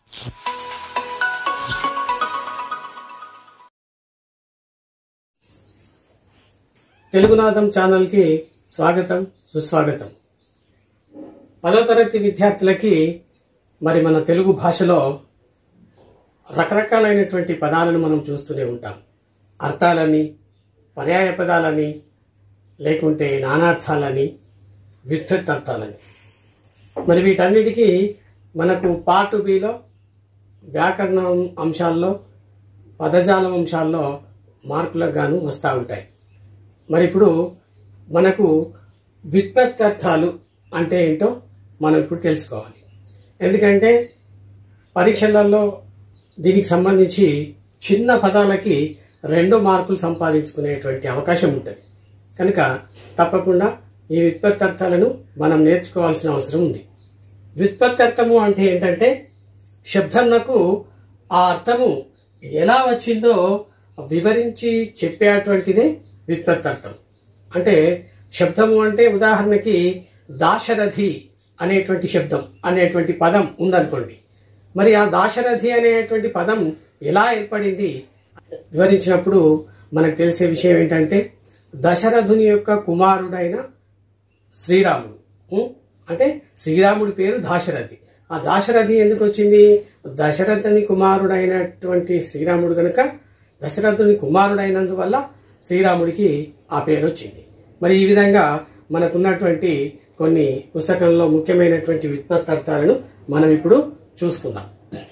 తెలుగునాదం ఛానల్కి స్వాగతం సుస్వాగతం పదో తరగతి విద్యార్థులకి మరి మన తెలుగు భాషలో రకరకాలైనటువంటి పదాలను మనం చూస్తూనే ఉంటాం అర్థాలని పర్యాయ పదాలని లేకుంటే నానార్థాలని వ్యుత్పత్తి అర్థాలని మరి వీటన్నిటికీ మనకు పార్ట్ బిలో వ్యాకరణం అంశాల్లో పదజాలం అంశాల్లో మార్కులకు గాను వస్తూ ఉంటాయి మరి ఇప్పుడు మనకు వ్యుత్పత్తార్థాలు అంటే ఏంటో మనం ఇప్పుడు తెలుసుకోవాలి ఎందుకంటే పరీక్షలలో దీనికి సంబంధించి చిన్న పదాలకి రెండు మార్కులు సంపాదించుకునేటువంటి అవకాశం ఉంటుంది కనుక తప్పకుండా ఈ వ్యుత్పత్తార్థాలను మనం నేర్చుకోవాల్సిన అవసరం ఉంది వ్యుత్పత్తార్థము అంటే ఏంటంటే శబ్దన్నకు ఆ అర్థము ఎలా వచ్చిందో వివరించి చెప్పేటువంటిదే వ్యుత్పత్తార్థం అంటే శబ్దము అంటే ఉదాహరణకి దాశరథి అనేటువంటి శబ్దం అనేటువంటి పదం ఉందనుకోండి మరి ఆ దాశరథి అనేటువంటి పదం ఎలా ఏర్పడింది వివరించినప్పుడు మనకు తెలిసే విషయం ఏంటంటే దశరథుని యొక్క కుమారుడైన శ్రీరాముడు ఉం? అంటే శ్రీరాముడి పేరు దాశరథి ఆ దాశరథి ఎందుకు వచ్చింది దశరథుని కుమారుడైనటువంటి శ్రీరాముడు గనుక దశరథుని కుమారుడైనందువల్ల శ్రీరాముడికి ఆ పేరు వచ్చింది మరి ఈ విధంగా మనకున్నటువంటి కొన్ని పుస్తకంలో ముఖ్యమైనటువంటి వ్యుత్పత్తార్థాలను మనం ఇప్పుడు చూసుకుందాం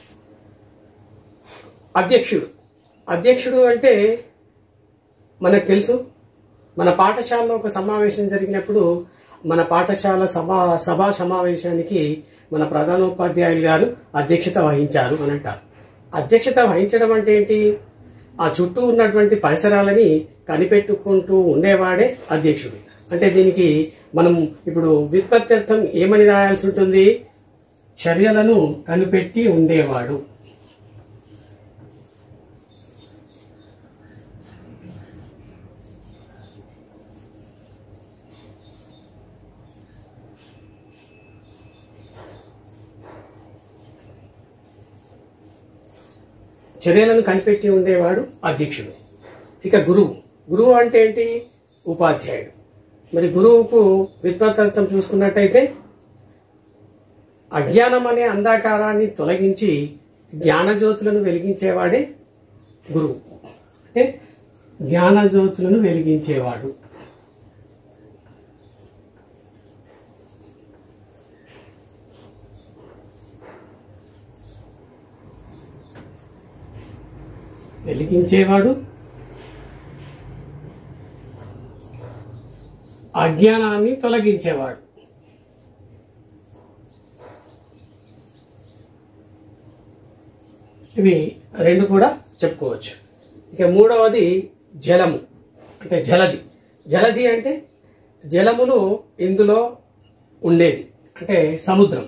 అధ్యక్షుడు అధ్యక్షుడు అంటే మనకు తెలుసు మన పాఠశాలలో ఒక సమావేశం జరిగినప్పుడు మన పాఠశాల సభా సభా సమావేశానికి మన ప్రధానోపాధ్యాయులు గారు అధ్యక్షత వహించారు అని అంటారు అధ్యక్షత వహించడం అంటే ఏంటి ఆ చుట్టూ ఉన్నటువంటి పరిసరాలని కనిపెట్టుకుంటూ ఉండేవాడే అధ్యక్షుడు అంటే దీనికి మనం ఇప్పుడు వ్యుత్పత్త్యర్థం ఏమని రాయాల్సి ఉంటుంది చర్యలను కనిపెట్టి ఉండేవాడు చర్యలను కనిపెట్టి ఉండేవాడు అధ్యక్షుడు ఇక గురువు గురువు అంటే ఏంటి ఉపాధ్యాయుడు మరి గురువుకు వ్యుత్పత్తార్థం చూసుకున్నట్టయితే అజ్ఞానం అనే అంధాకారాన్ని తొలగించి జ్ఞానజ్యోతులను వెలిగించేవాడే గురువు అంటే జ్ఞానజ్యోతులను వెలిగించేవాడు వెలిగించేవాడు అజ్ఞానాన్ని తొలగించేవాడు ఇవి రెండు కూడా చెప్పుకోవచ్చు ఇక మూడవది జలము అంటే జలది జలది అంటే జలమును ఇందులో ఉండేది అంటే సముద్రం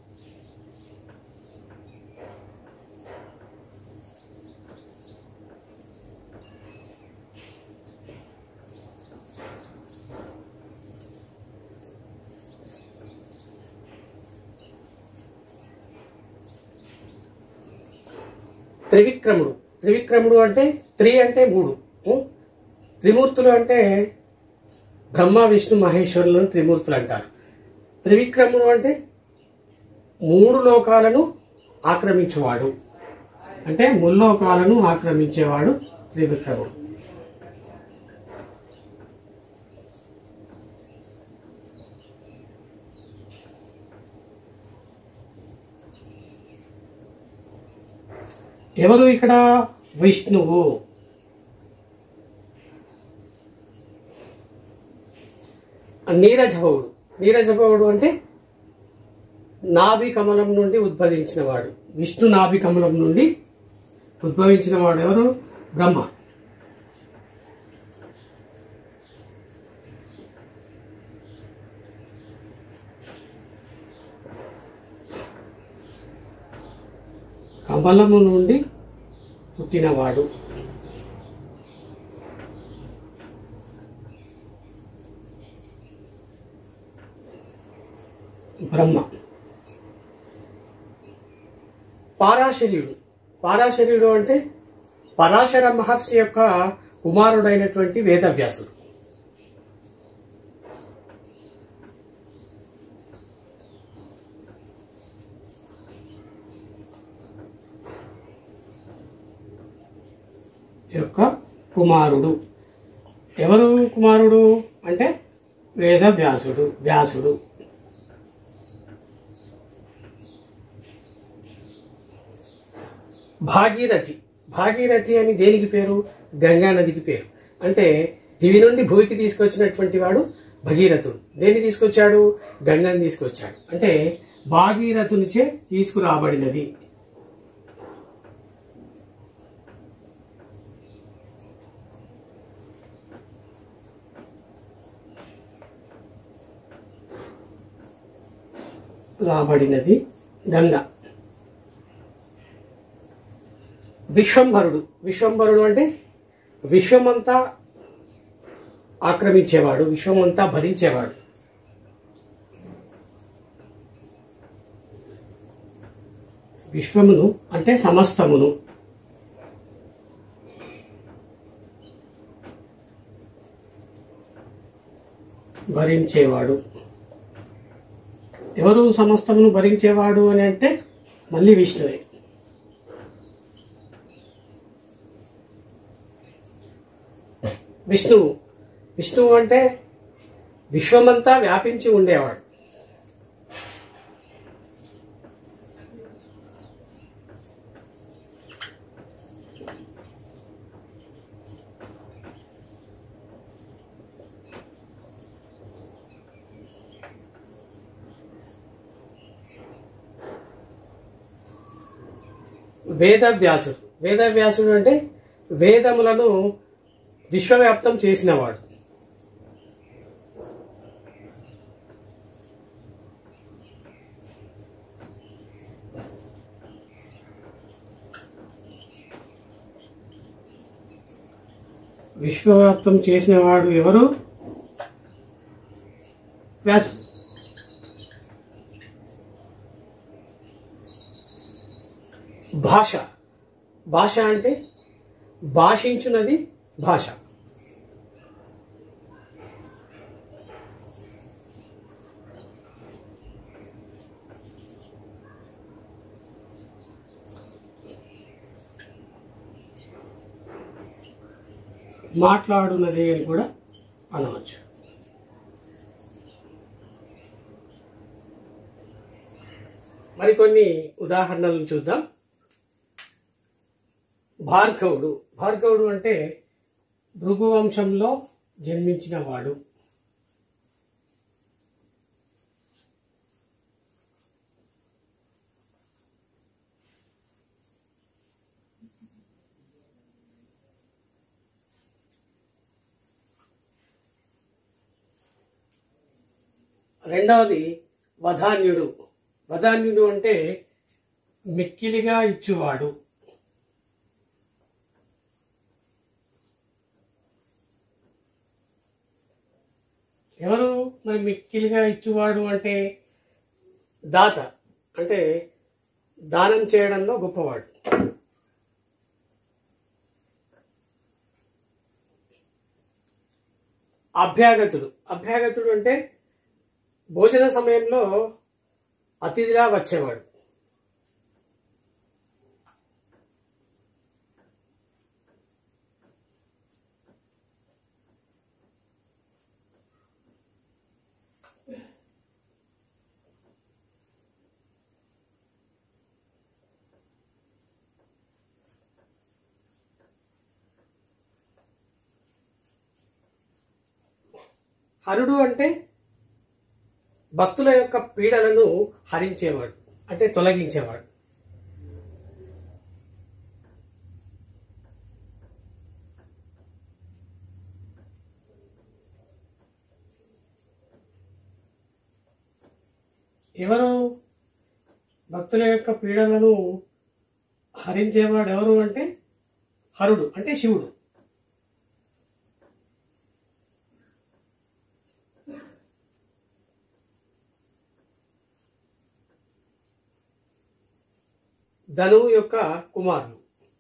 త్రివిక్రముడు త్రివిక్రముడు అంటే త్రి అంటే మూడు ఉం? త్రిమూర్తులు అంటే బ్రహ్మ విష్ణు మహేశ్వరులను త్రిమూర్తులు అంటారు త్రివిక్రముడు అంటే మూడు లోకాలను ఆక్రమించేవాడు అంటే ముల్లోకాలను ఆక్రమించేవాడు త్రివిక్రముడు ఎవరు ఇక్కడ విష్ణువు నీరజభవుడు నీరజభవుడు అంటే నాభి కమలం నుండి ఉద్భవించిన వాడు విష్ణు నాభి కమలం నుండి ఉద్భవించిన వాడు ఎవరు బ్రహ్మ కమలము నుండి పుట్టినవాడు బ్రహ్మ పారాశర్యుడు పారాశర్యుడు అంటే పరాశర మహర్షి యొక్క కుమారుడైనటువంటి వేదవ్యాసుడు యొక్క కుమారుడు ఎవరు కుమారుడు అంటే వేదవ్యాసుడు వ్యాసుడు భాగీరథి భాగీరథి అని దేనికి పేరు గంగా నదికి పేరు అంటే దివి నుండి భూమికి తీసుకొచ్చినటువంటి వాడు భగీరథుడు దేన్ని తీసుకొచ్చాడు గంగని తీసుకొచ్చాడు అంటే భాగీరథునిచే తీసుకురాబడినది రాబడినది గంగ విశ్వంభరుడు విశ్వంభరుడు అంటే విశ్వమంతా ఆక్రమించేవాడు విశ్వమంతా భరించేవాడు విశ్వమును అంటే సమస్తమును భరించేవాడు ఎవరు సమస్తమును భరించేవాడు అని అంటే మళ్ళీ విష్ణువే విష్ణువు విష్ణువు అంటే విశ్వమంతా వ్యాపించి ఉండేవాడు వేదవ్యాసుడు వేదవ్యాసుడు అంటే వేదములను విశ్వవ్యాప్తం చేసినవాడు విశ్వవ్యాప్తం చేసినవాడు ఎవరు వ్యాసు భాష భాష అంటే భాషించున్నది భాష మాట్లాడున్నది అని కూడా అనవచ్చు మరికొన్ని ఉదాహరణలు చూద్దాం భార్గవుడు భార్గవుడు అంటే భృగు వంశంలో జన్మించిన వాడు రెండవది వధాన్యుడు వధాన్యుడు అంటే మిక్కిలిగా ఇచ్చువాడు ఎవరు మరి మిక్కిలిగా ఇచ్చువాడు అంటే దాత అంటే దానం చేయడంలో గొప్పవాడు అభ్యాగతుడు అభ్యాగతుడు అంటే భోజన సమయంలో అతిథిలా వచ్చేవాడు హరుడు అంటే భక్తుల యొక్క పీడలను హరించేవాడు అంటే తొలగించేవాడు ఎవరు భక్తుల యొక్క పీడలను హరించేవాడు ఎవరు అంటే హరుడు అంటే శివుడు ధనువు యొక్క కుమారులు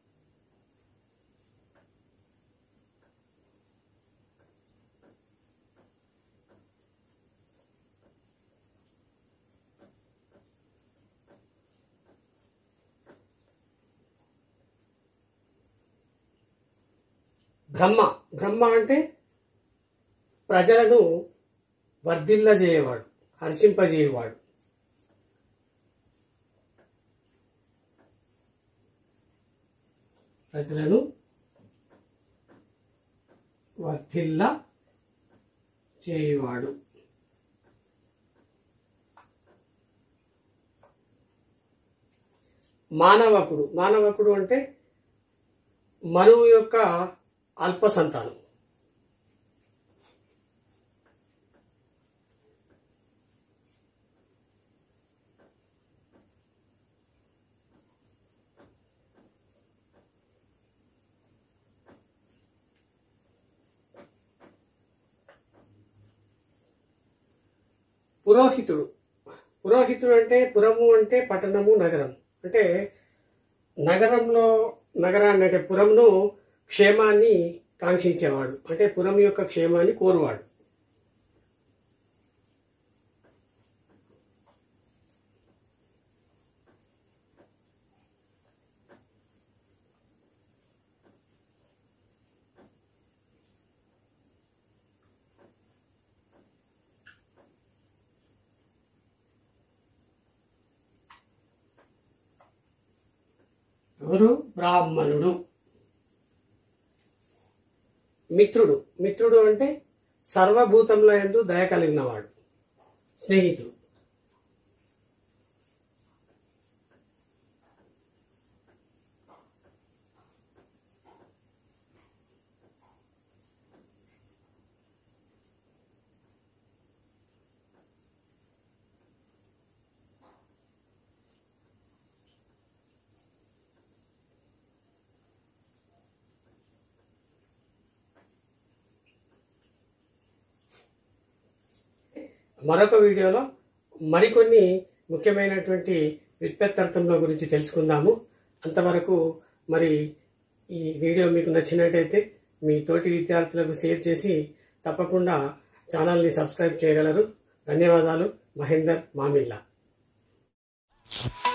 బ్రహ్మ బ్రహ్మ అంటే ప్రజలను వర్ధిల్లజేయవాడు హర్షింపజేయవాడు ప్రజలను వర్ధిల్ల చేయువాడు మానవకుడు మానవకుడు అంటే మనువు యొక్క అల్ప సంతానం పురోహితుడు పురోహితుడు అంటే పురము అంటే పట్టణము నగరం అంటే నగరంలో నగరాన్ని అంటే పురంను క్షేమాన్ని కాంక్షించేవాడు అంటే పురం యొక్క క్షేమాన్ని కోరువాడు ఎవరు బ్రాహ్మణుడు మిత్రుడు మిత్రుడు అంటే సర్వభూతంలో ఎందు దయ కలిగినవాడు స్నేహితుడు మరొక వీడియోలో మరికొన్ని ముఖ్యమైనటువంటి వ్యుత్పత్తర్థంలో గురించి తెలుసుకుందాము అంతవరకు మరి ఈ వీడియో మీకు నచ్చినట్టయితే మీ తోటి విద్యార్థులకు షేర్ చేసి తప్పకుండా ఛానల్ని సబ్స్క్రైబ్ చేయగలరు ధన్యవాదాలు మహేందర్ మామిల్లా